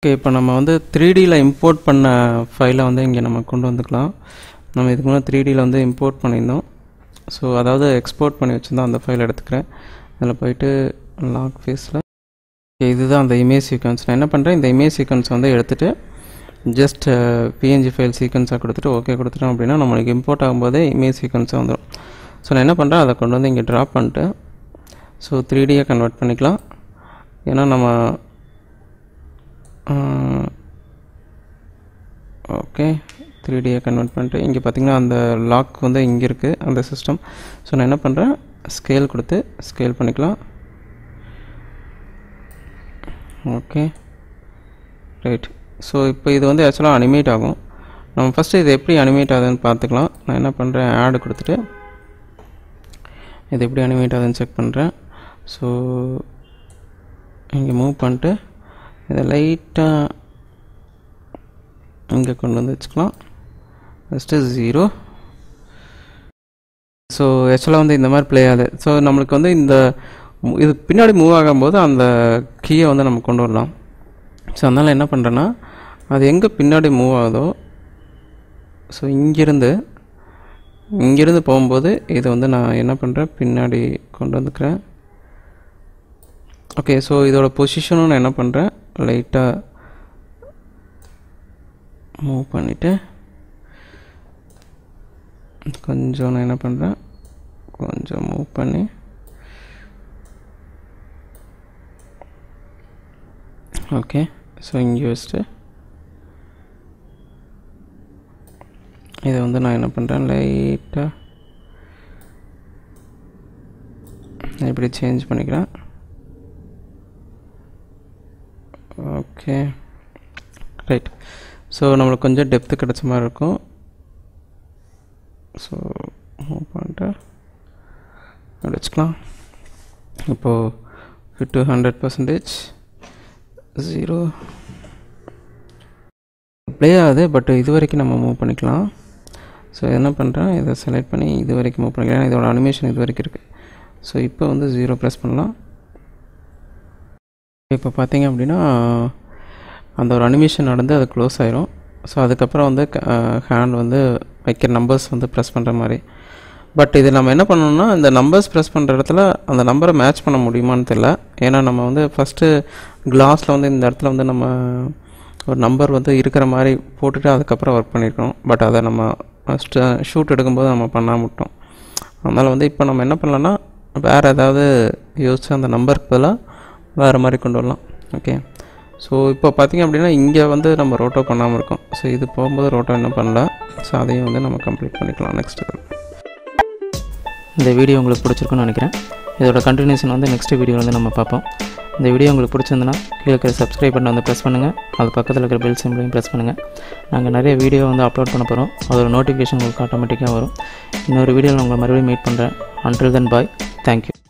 okay இப்போ நம்ம வந்து த்ரீ டியில் இம்போர்ட் பண்ண ஃபைலை வந்து இங்கே நம்ம கொண்டு வந்துக்கலாம் நம்ம இதுக்கு முன்னாடி த்ரீ டியில் வந்து இம்போர்ட் பண்ணியிருந்தோம் ஸோ அதாவது எக்ஸ்போர்ட் பண்ணி வச்சுருந்தோம் அந்த ஃபைல் எடுத்துக்கிறேன் அதில் போயிட்டு லாக் ஃபேஸில் இதுதான் அந்த இமேஜ் சீக்வன்ஸ் நான் என்ன பண்ணுறேன் இந்த இமேஜ் சீக்வன்ஸ் வந்து எடுத்துகிட்டு ஜஸ்ட் பிஎன்ஜி ஃபைல் சீக்வன்ஸாக கொடுத்துட்டு ஓகே கொடுத்துட்டோம் அப்படின்னா நம்மளுக்கு இம்போர்ட் ஆகும்போதே இமேஜ் சீக்வன்ஸாக வந்துடும் ஸோ நான் என்ன பண்ணுறேன் அதை கொண்டு வந்து இங்கே ட்ராப் பண்ணிட்டு ஸோ த்ரீ டியை கன்வெர்ட் பண்ணிக்கலாம் ஏன்னா நம்ம ஓகே த்ரீ டியை கன்வெர்ட் பண்ணிட்டு இங்கே பார்த்தீங்கன்னா அந்த லாக் வந்து இங்கே இருக்குது அந்த சிஸ்டம் ஸோ நான் என்ன பண்ணுறேன் ஸ்கேல் கொடுத்து ஸ்கேல் பண்ணிக்கலாம் ஓகே ரைட் ஸோ இப்போ இது வந்து ஆக்சுவலாக அனிமேட் ஆகும் நம்ம ஃபஸ்ட்டு இது எப்படி அனிமேட் ஆகுதுன்னு பார்த்துக்கலாம் நான் என்ன பண்ணுறேன் ஆடு கொடுத்துட்டு இது எப்படி அனிமேட் ஆகுதுன்னு செக் பண்ணுறேன் ஸோ இங்கே மூவ் பண்ணிட்டு இதை லைட்டாக இங்கே கொண்டு வந்து வச்சுக்கலாம் ஃபஸ்ட்டு ஜீரோ ஸோ ஆக்சுவலாக வந்து இந்த மாதிரி ப்ளே ஆகுது ஸோ நம்மளுக்கு வந்து இந்த மு- இது பின்னாடி மூவ் ஆகும்போது அந்த கீயை வந்து நம்ம கொண்டு வரலாம் ஸோ அதனால் என்ன பண்ணுறேன்னா அது எங்கே பின்னாடி மூவ் ஆகுதோ ஸோ இங்கேருந்து இங்கேருந்து போகும்போது இதை வந்து நான் என்ன பண்ணுறேன் பின்னாடி கொண்டு வந்துக்கிறேன் ஓகே ஸோ இதோட பொசிஷனும் நான் என்ன பண்ணுறேன் லைட்டாக மூவ் பண்ணிவிட்டு கொஞ்சம் நான் என்ன பண்ணுறேன் கொஞ்சம் மூவ் பண்ணி ஓகே ஸோ இங்கே வச்சுட்டு இதை வந்து நான் என்ன பண்ணுறேன் லைட்டாக இப்படி சேஞ்ச் பண்ணிக்கிறேன் ஓகே ரைட் ஸோ நம்மளுக்கு கொஞ்சம் டெப்த்து கிடச்ச மாதிரி இருக்கும் ஸோ மூவ் பண்ணிட்டு அப்படி வச்சுக்கலாம் இப்போது fit to hundred percentage zero play ஆகுது பட் இது வரைக்கும் நம்ம மூவ் பண்ணிக்கலாம் ஸோ என்ன பண்ணுறேன் இதை செலக்ட் பண்ணி இது வரைக்கும் மூவ் பண்ணிக்கலாம் இதோட அனிமேஷன் இது வரைக்கும் இருக்குது ஸோ இப்போ வந்து ஜீரோ ப்ரெஸ் பண்ணலாம் இப்போ பார்த்தீங்க அப்படின்னா அந்த ஒரு அனிமேஷன் நடந்து அது க்ளோஸ் ஆயிரும் ஸோ அதுக்கப்புறம் வந்து ஹேண்ட் வந்து வைக்கிற நம்பர்ஸ் வந்து ப்ரெஸ் பண்ணுற மாதிரி பட் இது நம்ம என்ன பண்ணணும்னா இந்த நம்பர்ஸ் ப்ரெஸ் பண்ணுற இடத்துல அந்த நம்பரை மேட்ச் பண்ண முடியுமான்னு தெரியல ஏன்னா நம்ம வந்து ஃபஸ்ட்டு கிளாஸில் வந்து இந்த இடத்துல வந்து நம்ம ஒரு நம்பர் வந்து இருக்கிற மாதிரி போட்டுட்டு அதுக்கப்புறம் ஒர்க் பண்ணியிருக்கோம் பட் அதை நம்ம ஃபஸ்ட்டு ஷூட் எடுக்கும்போது நம்ம பண்ணாம விட்டோம் அதனால் வந்து இப்போ நம்ம என்ன பண்ணலாம்னா வேறு ஏதாவது யோசிச்சு அந்த நம்பருக்கு பதிலாக வேறு மாதிரி கொண்டு வரலாம் ஓகே ஸோ இப்போ பார்த்திங்க அப்படின்னா இங்கே வந்து நம்ம ரோட்டோ பண்ணாமல் இருக்கோம் ஸோ இது போகும்போது ரோட்டோ என்ன பண்ணல ஸோ அதையும் வந்து நம்ம கம்ப்ளீட் பண்ணிக்கலாம் நெக்ஸ்ட் இந்த வீடியோ உங்களுக்கு பிடிச்சிருக்குன்னு நினைக்கிறேன் இதோட கண்டினியூஷன் வந்து நெக்ஸ்ட் வீடியோ வந்து நம்ம பார்ப்போம் இந்த வீடியோ உங்களுக்கு பிடிச்சிருந்துன்னா கீழே இருக்கிற சப்ஸ்கிரைப் பட்டன் வந்து ப்ரெஸ் பண்ணுங்கள் அது பக்கத்தில் இருக்கிற பெல் சிம்பிளையும் ப்ரெஸ் பண்ணுங்கள் நாங்கள் நிறைய வீடியோ வந்து அப்லோட் பண்ண போகிறோம் அதோட நோட்டிஃபிகேஷன் உங்களுக்கு ஆட்டோமேட்டிக்காக வரும் இன்னொரு வீடியோவில் உங்களை மறுபடியும் மீட் பண்ணுறேன் அன்டில் தென் பாய் தேங்க்யூ